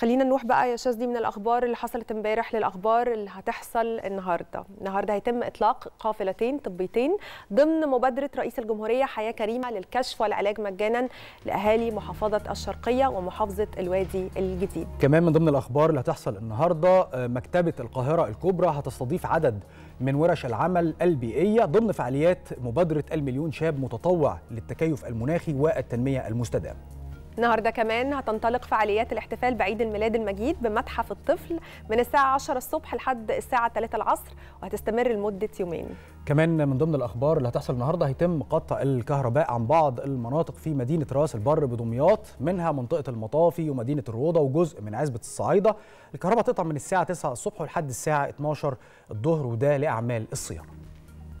خلينا نروح بقى يا شاذ دي من الاخبار اللي حصلت امبارح للاخبار اللي هتحصل النهارده النهارده هيتم اطلاق قافلتين طبيتين ضمن مبادره رئيس الجمهوريه حياه كريمه للكشف والعلاج مجانا لاهالي محافظه الشرقيه ومحافظه الوادي الجديد كمان من ضمن الاخبار اللي هتحصل النهارده مكتبه القاهره الكبرى هتستضيف عدد من ورش العمل البيئيه ضمن فعاليات مبادره المليون شاب متطوع للتكيف المناخي والتنميه المستدامه النهارده كمان هتنطلق فعاليات الاحتفال بعيد الميلاد المجيد بمتحف الطفل من الساعة 10 الصبح لحد الساعة 3 العصر وهتستمر لمدة يومين. كمان من ضمن الاخبار اللي هتحصل النهارده هيتم قطع الكهرباء عن بعض المناطق في مدينه راس البر بدمياط منها منطقه المطافي ومدينه الروضه وجزء من عزبه الصعايده الكهرباء تقطع من الساعه 9 الصبح ولحد الساعه 12 الظهر وده لاعمال الصيانه